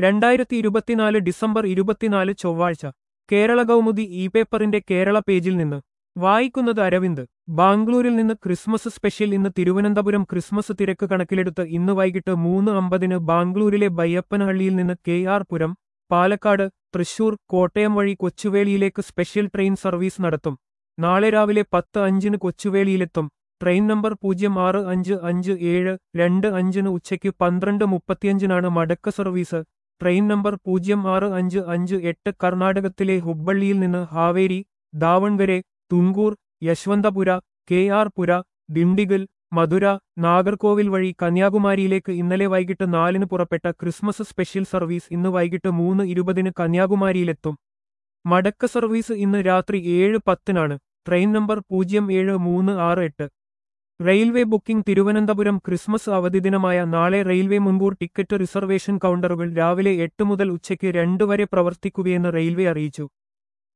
രണ്ടായിരത്തി ഇരുപത്തിനാല് ഡിസംബർ ഇരുപത്തിനാല് ചൊവ്വാഴ്ച കേരള കൗമുദി ഇ പേപ്പറിന്റെ കേരള പേജിൽ നിന്ന് വായിക്കുന്നത് അരവിന്ദ് ബാംഗ്ലൂരിൽ നിന്ന് ക്രിസ്മസ് സ്പെഷ്യൽ ഇന്ന് തിരുവനന്തപുരം ക്രിസ്മസ് തിരക്ക് കണക്കിലെടുത്ത് ഇന്ന് വൈകിട്ട് മൂന്ന് അമ്പതിന് ബാംഗ്ലൂരിലെ ബയ്യപ്പനഹള്ളിയിൽ നിന്ന് കെ ആർ പുരം പാലക്കാട് തൃശൂർ കോട്ടയം വഴി കൊച്ചുവേളിയിലേക്ക് സ്പെഷ്യൽ ട്രെയിൻ സർവീസ് നടത്തും നാളെ രാവിലെ പത്ത് അഞ്ചിന് കൊച്ചുവേളിയിലെത്തും ട്രെയിൻ നമ്പർ പൂജ്യം ആറ് അഞ്ച് അഞ്ച് ഏഴ് രണ്ട് അഞ്ചിന് ഉച്ചയ്ക്ക് പന്ത്രണ്ട് മുപ്പത്തിയഞ്ചിനാണ് മടക്ക സർവീസ് ട്രെയിൻ നമ്പർ പൂജ്യം ആറ് അഞ്ച് അഞ്ച് എട്ട് കർണാടകത്തിലെ ഹുബ്ബള്ളിയിൽ നിന്ന് ഹാവേരി ദാവൺഗരെ തുങ്കൂർ യശ്വന്തപുര കെ ആർ പുര ഡിണ്ടിഗൽ മധുര നാഗർകോവിൽ വഴി കന്യാകുമാരിയിലേക്ക് ഇന്നലെ വൈകിട്ട് നാലിന് പുറപ്പെട്ട ക്രിസ്മസ് സ്പെഷ്യൽ സർവീസ് ഇന്ന് വൈകിട്ട് മൂന്ന് ഇരുപതിന് കന്യാകുമാരിയിലെത്തും മടക്ക സർവീസ് ഇന്ന് രാത്രി ഏഴ് പത്തിനാണ് ട്രെയിൻ നമ്പർ പൂജ്യം ഏഴ് മൂന്ന് ആറ് എട്ട് റെയിൽവേ ബുക്കിംഗ് തിരുവനന്തപുരം ക്രിസ്മസ് അവധി ദിനമായ നാളെ റെയിൽവേ മുൻകൂർ ടിക്കറ്റ് റിസർവേഷൻ കൗണ്ടറുകൾ രാവിലെ എട്ട് മുതൽ ഉച്ചയ്ക്ക് രണ്ട് വരെ പ്രവർത്തിക്കുകയെന്ന് റെയിൽവേ അറിയിച്ചു